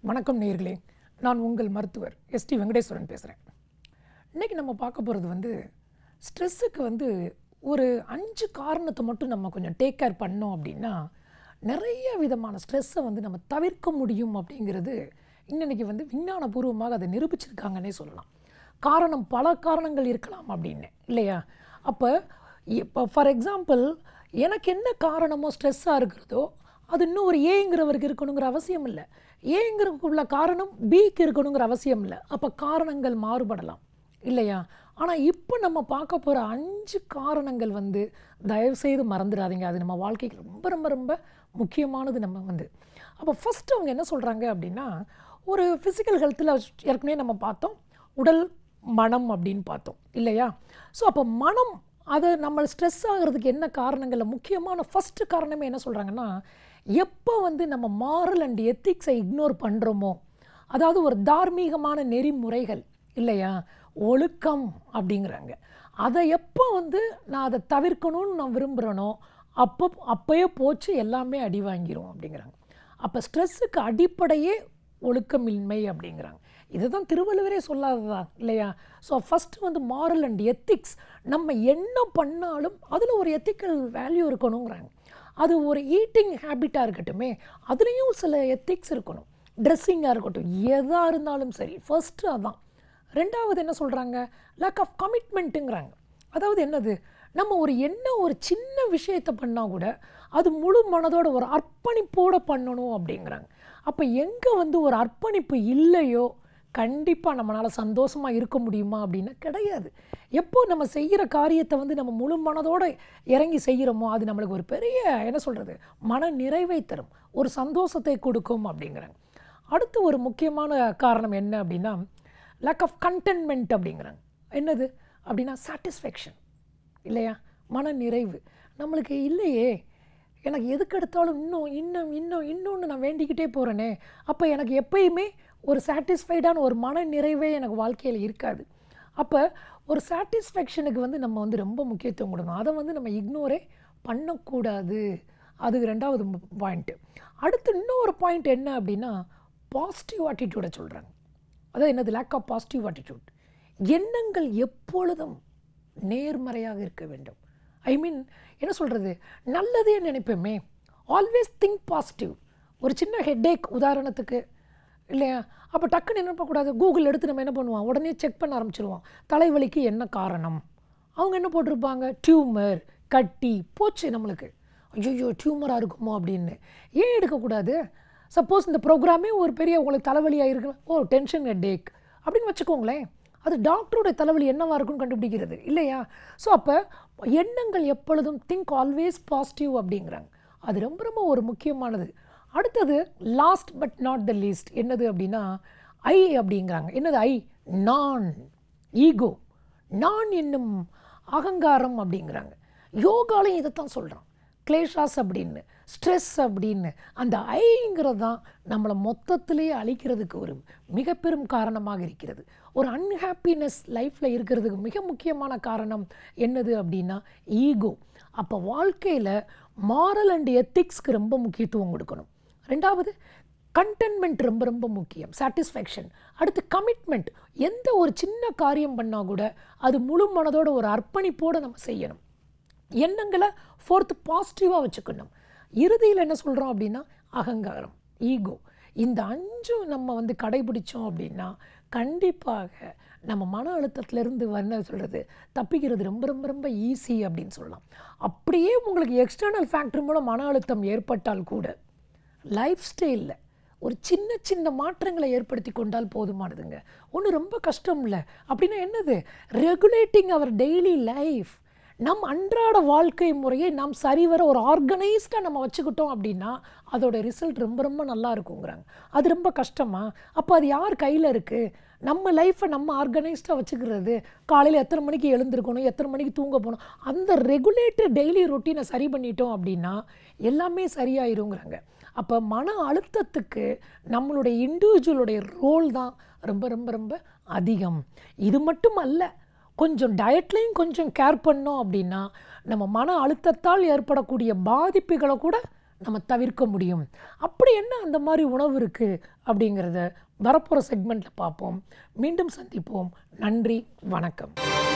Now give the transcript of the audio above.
வணக்கம் நேயர்களே நான் உங்கள் மருத்துவர் எஸ்டி வெங்கடேஸ்வரன் பேசுகிறேன் இன்றைக்கி நம்ம பார்க்க போகிறது வந்து ஸ்ட்ரெஸ்ஸுக்கு வந்து ஒரு அஞ்சு காரணத்தை மட்டும் நம்ம கொஞ்சம் டேக் கேர் பண்ணோம் அப்படின்னா நிறைய விதமான ஸ்ட்ரெஸ்ஸை வந்து நம்ம தவிர்க்க முடியும் அப்படிங்கிறது இன்னைக்கு வந்து விஞ்ஞானபூர்வமாக அதை நிரூபிச்சிருக்காங்கன்னே சொல்லலாம் காரணம் பல காரணங்கள் இருக்கலாம் அப்படின்னு இல்லையா அப்போ இப்போ ஃபார் எக்ஸாம்பிள் எனக்கு என்ன காரணமோ ஸ்ட்ரெஸ்ஸாக இருக்கிறதோ அது இன்னும் ஒரு ஏங்கிறவருக்கு இருக்கணுங்கிற அவசியம் இல்லை ஏங்கிறதுக்குள்ள காரணம் பிக்கு இருக்கணுங்கிற அவசியம் இல்லை அப்போ காரணங்கள் மாறுபடலாம் இல்லையா ஆனால் இப்போ நம்ம பார்க்க போகிற அஞ்சு காரணங்கள் வந்து தயவுசெய்து மறந்துடாதீங்க அது நம்ம வாழ்க்கைக்கு ரொம்ப ரொம்ப ரொம்ப முக்கியமானது நம்ம வந்து அப்போ ஃபஸ்ட்டு அவங்க என்ன சொல்கிறாங்க அப்படின்னா ஒரு ஃபிசிக்கல் ஹெல்த்தில் ஏற்கனவே நம்ம பார்த்தோம் உடல் மனம் அப்படின்னு பார்த்தோம் இல்லையா ஸோ அப்போ மனம் அது நம்ம ஸ்ட்ரெஸ் ஆகிறதுக்கு என்ன காரணங்களில் முக்கியமான ஃபஸ்ட்டு காரணமே என்ன சொல்கிறாங்கன்னா எப்போ வந்து நம்ம மாரல் அண்ட் எத்திக்ஸை இக்னோர் பண்ணுறோமோ அதாவது ஒரு தார்மீகமான நெறிமுறைகள் இல்லையா ஒழுக்கம் அப்படிங்கிறாங்க அதை எப்போ வந்து நான் அதை தவிர்க்கணும்னு நான் விரும்புகிறேனோ அப்போ அப்போயே போச்சு எல்லாமே அடி வாங்கிரும் அப்படிங்கிறாங்க அப்போ ஸ்ட்ரெஸ்ஸுக்கு அடிப்படையே ஒழுக்கமின்மை அப்படிங்கிறாங்க இதுதான் திருவள்ளுவரே சொல்லாததா இல்லையா ஸோ ஃபஸ்ட்டு வந்து மாரல் அண்ட் எத்திக்ஸ் நம்ம என்ன பண்ணாலும் அதில் ஒரு எத்திக்கல் வேல்யூ இருக்கணுங்கிறாங்க அது ஒரு ஈட்டிங் ஹேபிட்டாக இருக்கட்டுமே அதுலேயும் சில எத்திக்ஸ் இருக்கணும் ட்ரெஸ்ஸிங்காக இருக்கட்டும் எதாக இருந்தாலும் சரி ஃபர்ஸ்ட்டு அதான் ரெண்டாவது என்ன சொல்கிறாங்க லேக் ஆஃப் கமிட்மெண்ட்டுங்கிறாங்க அதாவது என்னது நம்ம ஒரு என்ன ஒரு சின்ன விஷயத்தை பண்ணால் கூட அது முழு மனதோட ஒரு அர்ப்பணிப்போடு பண்ணணும் அப்படிங்கிறாங்க அப்போ எங்கே வந்து ஒரு அர்ப்பணிப்பு இல்லையோ கண்டிப்பாக நம்மளால் சந்தோஷமாக இருக்க முடியுமா அப்படின்னா கிடையாது எப்போ நம்ம செய்கிற காரியத்தை வந்து நம்ம முழு மனதோடு இறங்கி செய்கிறோமோ அது நம்மளுக்கு ஒரு பெரிய என்ன சொல்கிறது மன நிறைவை தரும் ஒரு சந்தோஷத்தை கொடுக்கும் அப்படிங்கிறாங்க அடுத்து ஒரு முக்கியமான காரணம் என்ன அப்படின்னா லேக் ஆஃப் கண்டென்மெண்ட் அப்படிங்கிறாங்க என்னது அப்படின்னா சாட்டிஸ்ஃபேக்ஷன் இல்லையா மன நிறைவு நம்மளுக்கு இல்லையே எனக்கு எதுக்கு எடுத்தாலும் இன்னும் இன்னும் இன்னும் இன்னொன்று நான் வேண்டிக்கிட்டே போகிறேனே அப்போ எனக்கு எப்பயுமே ஒரு சாட்டிஸ்ஃபைடான ஒரு மன நிறைவே எனக்கு வாழ்க்கையில் இருக்காது அப்போ ஒரு சாட்டிஸ்ஃபேக்ஷனுக்கு வந்து நம்ம வந்து ரொம்ப முக்கியத்துவம் கொடுக்கணும் அதை வந்து நம்ம இக்னோரே பண்ணக்கூடாது அது ரெண்டாவது பாயிண்ட்டு அடுத்து இன்னொரு பாயிண்ட் என்ன அப்படின்னா பாசிட்டிவ் ஆட்டிடியூடை சொல்கிறாங்க அதாவது என்னது லேக் ஆஃப் பாசிட்டிவ் ஆட்டிடியூட் எண்ணங்கள் எப்பொழுதும் நேர்மறையாக இருக்க வேண்டும் ஐ மீன் என்ன சொல்கிறது நல்லதே நினைப்போமே ஆல்வேஸ் திங்க் பாசிட்டிவ் ஒரு சின்ன ஹெட்டேக் உதாரணத்துக்கு இல்லையா அப்போ டக்குன்னு என்ன பண்ணக்கூடாது கூகுள் எடுத்து நம்ம என்ன பண்ணுவோம் உடனே செக் பண்ண ஆரம்பிச்சிருவோம் தலைவலிக்கு என்ன காரணம் அவங்க என்ன போட்டிருப்பாங்க டியூமர் கட்டி போச்சு நம்மளுக்கு ஐயோ டியூமராக இருக்குமோ அப்படின்னு ஏன் எடுக்கக்கூடாது சப்போஸ் இந்த ப்ரோக்ராமே ஒரு பெரிய உங்களுக்கு தலைவலியாக இருக்கு ஓ டென்ஷன் ஹெட்டேக் அப்படின்னு வச்சுக்கோங்களேன் அது டாக்டரோட தலைவலி என்னவாக இருக்குன்னு கண்டுபிடிக்கிறது இல்லையா ஸோ அப்போ எண்ணங்கள் எப்பொழுதும் திங்க் ஆல்வேஸ் பாசிட்டிவ் அப்படிங்கிறாங்க அது ரொம்ப ரொம்ப ஒரு முக்கியமானது அடுத்தது last but not the least என்னது அப்படின்னா ஐ அப்படிங்கிறாங்க என்னது ஐ நான் ஈகோ நான் என்னும் அகங்காரம் அப்படிங்கிறாங்க யோகாலையும் இதைத்தான் சொல்கிறான் கிளேஷாஸ் அப்படின்னு ஸ்ட்ரெஸ் அப்படின்னு அந்த ஐங்கிறது தான் நம்மளை மொத்தத்திலேயே அழிக்கிறதுக்கு ஒரு மிக பெரும் காரணமாக இருக்கிறது ஒரு அன்ஹாப்பினஸ் லைஃப்பில் இருக்கிறதுக்கு மிக முக்கியமான காரணம் என்னது அப்படின்னா ஈகோ அப்போ வாழ்க்கையில் மாரல் அண்ட் எத்திக்ஸ்க்கு ரொம்ப முக்கியத்துவம் கொடுக்கணும் ரெண்டாவது கண்டென்மெண்ட் ரொம்ப ரொம்ப முக்கியம் சாட்டிஸ்ஃபேக்ஷன் அடுத்து கமிட்மெண்ட் எந்த ஒரு சின்ன காரியம் பண்ணால் கூட அது முழு மனதோட ஒரு அர்ப்பணிப்போடு நம்ம செய்யணும் எண்ணங்களை ஃபோர்த்து பாசிட்டிவாக வச்சுக்கணும் இறுதியில் என்ன சொல்கிறோம் அப்படின்னா அகங்காரம் ஈகோ இந்த அஞ்சும் நம்ம வந்து கடைபிடிச்சோம் அப்படின்னா கண்டிப்பாக நம்ம மன அழுத்தத்திலேருந்து என்ன சொல்கிறது தப்பிக்கிறது ரொம்ப ரொம்ப ரொம்ப ஈஸி அப்படின்னு சொல்லலாம் அப்படியே உங்களுக்கு எக்ஸ்டர்னல் ஃபேக்டர் மூலம் மன அழுத்தம் ஏற்பட்டால் கூட லைஃப் ஸ்டைலில் ஒரு சின்ன சின்ன மாற்றங்களை ஏற்படுத்தி கொண்டால் போதுமானதுங்க ஒன்று ரொம்ப கஷ்டம் இல்லை அப்படின்னா என்னது ரெகுலேட்டிங் அவர் டெய்லி லைஃப் நம் அன்றாட வாழ்க்கை முறையை நாம் சரிவர ஒரு ஆர்கனைஸ்டாக நம்ம வச்சுக்கிட்டோம் அப்படின்னா அதோட ரிசல்ட் ரொம்ப ரொம்ப நல்லா இருக்குங்கிறாங்க அது ரொம்ப கஷ்டமா அப்போ அது யார் கையில் இருக்குது நம்ம லைஃப்பை நம்ம ஆர்கனைஸ்டாக வச்சுக்கிறது காலையில் எத்தனை மணிக்கு எழுந்திருக்கணும் எத்தனை மணிக்கு தூங்க போகணும் அந்த ரெகுலேட்டர் டெய்லி ரொட்டீனை சரி பண்ணிட்டோம் அப்படின்னா எல்லாமே சரியாயிருங்கிறாங்க அப்போ மன அழுத்தத்துக்கு நம்மளுடைய இண்டிவிஜுவலுடைய ரோல் தான் ரொம்ப ரொம்ப ரொம்ப அதிகம் இது மட்டும் அல்ல கொஞ்சம் டயட்லேயும் கொஞ்சம் கேர் பண்ணோம் அப்படின்னா நம்ம மன அழுத்தத்தால் ஏற்படக்கூடிய பாதிப்புகளை கூட நம்ம தவிர்க்க முடியும் அப்படி என்ன அந்த மாதிரி உணவு இருக்குது அப்படிங்கிறத வரப்போகிற செக்மெண்ட்டில் பார்ப்போம் மீண்டும் சந்திப்போம் நன்றி வணக்கம்